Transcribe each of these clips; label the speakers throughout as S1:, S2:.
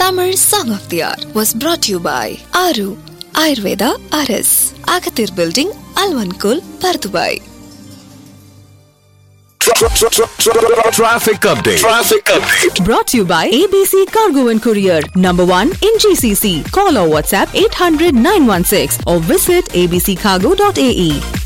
S1: Tamil Song of the Hour was brought to you by Aru Ayurveda RS, Agathir Building, Alvankul, Pardubai.
S2: Traffic update. Traffic update.
S3: Brought to you by ABC Cargo and Courier, number one in GCC. Call or WhatsApp 800 916 or visit abccargo.ae.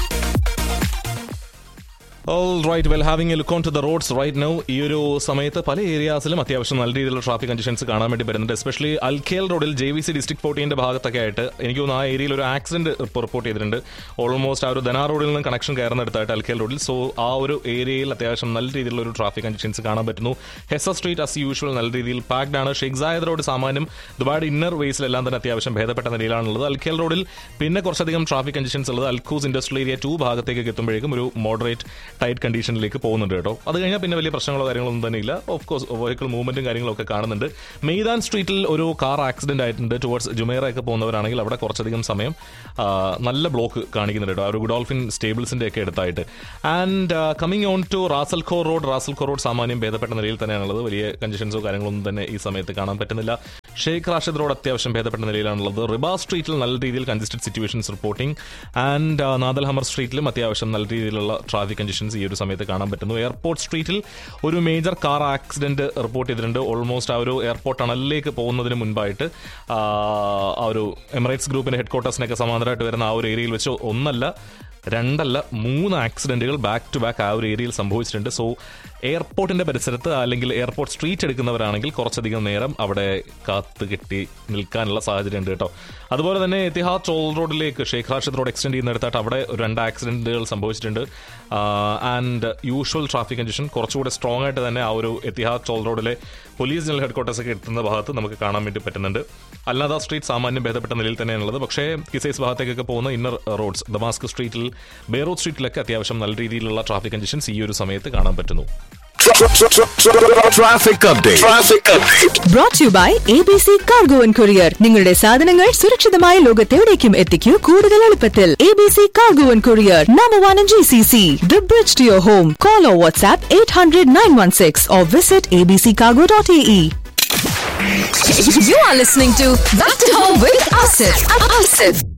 S4: All right well having a look on to the roads right now ഈ ഒരു സമയത്ത് പല ഏരിയാസിലും അത്യാവശ്യം നല്ല രീതിയിലുള്ള traffic conditions കാണാൻ വേണ്ടി വരുന്നുണ്ട് എസ്പെഷ്യലി അൽഖേൽ റോഡിൽ ജെ വി സി ഡിസ്ട്രിക്ട് ഫോർട്ടീൻ്റെ ഭാഗത്തൊക്കെ ആയിട്ട് എനിക്ക് തോന്നുന്നു ആ ഏരിയയിൽ ഒരു ആക്സിഡന്റ് റിപ്പോർട്ട് ചെയ്തിട്ടുണ്ട് ഓൾമോസ്റ്റ് ആ ഒരു ധനാ റോഡിൽ നിന്ന് കണക്ഷൻ കയറുന്നിടത്തായിട്ട് അൽഖേൽ റോഡിൽ സോ ആ ഒരു ഏരിയയിൽ അത്യാവശ്യം നല്ല രീതിയിലുള്ള ഒരു ട്രാഫിക് കണ്ടീഷൻസ് കാണാൻ പറ്റുന്നു ഹെസ സ്ട്രീറ്റ് അസ് യൂഷ്വൽ നല്ല രീതിയിൽ പാക്ഡ് ആണ് ഷെയ്ഖ് സായദ് റോഡ് സാമാന്യം ദുബായുടെ ഇന്നർ വേസിലെല്ലാം തന്നെ അത്യാവശ്യം ഭേദപ്പെട്ട നിലയിലാണുള്ളത് അൽഖേൽ റോഡിൽ പിന്നെ കുറച്ചധികം ട്രാഫിക് കണ്ടീഷൻസ് ഉള്ളത് അൽഖൂസ് ഇൻഡസ്ട്രിയൽ ഏരിയ ടു ഭാഗത്തേക്ക് എത്തുമ്പോഴേക്കും ഒരു മോഡറേറ്റ് ടൈറ്റ് കണ്ടീഷനിലേക്ക് പോകുന്നുണ്ട് കേട്ടോ അത് കഴിഞ്ഞാൽ പിന്നെ വലിയ പ്രശ്നങ്ങളോ കാര്യങ്ങളോ ഒന്നും തന്നെ ഇല്ല ഓഫ് കോഴ്സ് വെഹിക്കിൾ മൂവ്മെന്റും കാര്യങ്ങളൊക്കെ കാണുന്നുണ്ട് മെയ്താൻ സ്ട്രീറ്റിൽ ഒരു കാർ ആക്സിഡന്റ് ആയിട്ടുണ്ട് ടുവേർഡ്സ് ജുമേറയൊക്കെ പോകുന്നവരാണെങ്കിൽ അവിടെ കുറച്ചധികം സമയം ആ, നല്ല ബ്ലോക്ക് കാണിക്കുന്നുണ്ട് കേട്ടോ ആ ഒരു ഗുഡോൾഫിൻ സ്റ്റേബിൾസിന്റെ ഒക്കെ അടുത്തായിട്ട് and coming on to Ras Al Khor road Ras Al Khor road സാമാന്യം ഭേദപ്പെട്ട നിലയിൽ തന്നെയാണുള്ളത് വലിയ കണ്ടീഷൻസോ കാര്യങ്ങളൊന്നും തന്നെ ഈ സമയത്ത് കാണാൻ പറ്റുന്നില്ല ഷെയ്ഖ് റാഷിദ് റോഡ് അത്യാവശ്യം ഭേദപ്പെട്ട നിലയിലാണുള്ളത് റിബാ സ്ട്രീറ്റിൽ നല്ല രീതിയിൽ congested situations reporting and Nad Al Hamar സ്ട്രീറ്റിലും അത്യാവശ്യം നല്ല രീതിയിലുള്ള ട്രാഫിക് കണ്ടീഷൻസ് ഈ ഒരു സമയത്ത് കാണാൻ പറ്റുന്നു എയർപോർട്ട് സ്ട്രീറ്റിൽ ഒരു മേജർ കാർ ആക്സിഡന്റ് റിപ്പോർട്ട് ചെയ്തിട്ടുണ്ട് ഓൾമോസ്റ്റ് ആ ഒരു എയർപോർട്ട് ടണലിലേക്ക് പോകുന്നതിന് മുൻപായിട്ട് ആ ആ ഒരു എമിറേറ്റ്സ് ഗ്രൂപ്പിന്റെ ഹെഡ് ക്വാർട്ടേഴ്സിനൊക്കെ സമാന്തരമായിട്ട് വരുന്ന ആ ഒരു ഏരിയയിൽ വെച്ച് ഒന്നല്ല രണ്ടല്ല മൂന്ന് ആക്സിഡന്റുകൾ ബാക്ക് ടു ബാക്ക് ആ ഒരു ഏരിയയിൽ സംഭവിച്ചിട്ടുണ്ട് സോ എയർപോർട്ടിന്റെ പരിസരത്ത് അല്ലെങ്കിൽ എയർപോർട്ട് സ്ട്രീറ്റ് എടുക്കുന്നവരാണെങ്കിൽ കുറച്ചധികം നേരം അവിടെ കാത്ത് കെട്ടി നിൽക്കാനുള്ള സാഹചര്യം ഉണ്ട് കേട്ടോ അതുപോലെ തന്നെ എത്തിഹാദ് ടോൾ റോഡിലേക്ക് ഷേഖ് റാഷിദ് റോഡ് എക്സ്റ്റെൻഡ് ചെയ്യുന്നിടത്തായിട്ട് അവിടെ രണ്ട് ആക്സിഡന്റുകൾ സംഭവിച്ചിട്ടുണ്ട് ആൻഡ് യൂഷ്വൽ ട്രാഫിക് കണ്ടീഷൻ കുറച്ചുകൂടെ സ്ട്രോങ് ആയിട്ട് തന്നെ ആ ഒരു എത്തിഹാദ് ടോൾ റോഡിലെ പോലീസ് ജനറൽ ഹെഡ് ക്വാർട്ടേഴ്സ് ഒക്കെ എത്തുന്ന ഭാഗത്ത് നമുക്ക് കാണാൻ വേണ്ടി പറ്റുന്നുണ്ട് അല്ലാതെ സ്ട്രീറ്റ് സാമാന്യം ഭേദപ്പെട്ട നിലയിൽ തന്നെയാണുള്ളത് പക്ഷേ കിസൈസ് ഭാഗത്തേക്കൊക്കെ പോകുന്ന ഇന്നർ റോഡ്സ് ദമാസ്ക് സ്ട്രീറ്റിൽ ബേറൂത്ത് സ്ട്രീറ്റിലൊക്കെ അത്യാവശ്യം നല്ല രീതിയിലുള്ള ട്രാഫിക് കണ്ടീഷൻസ് ഈ ഒരു സമയത്ത് കാണാൻ പറ്റുന്നു
S2: Traffic update. Traffic update.
S3: Brought to you by ABC Cargo and Courier. നിങ്ങളുടെ സാധനങ്ങൾ സുരക്ഷിതമായ ലോകത്തെവിടേക്കും എത്തിക്കൂ കൂടുതൽ എളുപ്പത്തിൽ ABC Cargo and Courier, number one in GCC. The bridge to your home. Call or WhatsApp 800 916 or visit abccargo.ae.
S1: You are listening to Back to Home with Asif. Asif.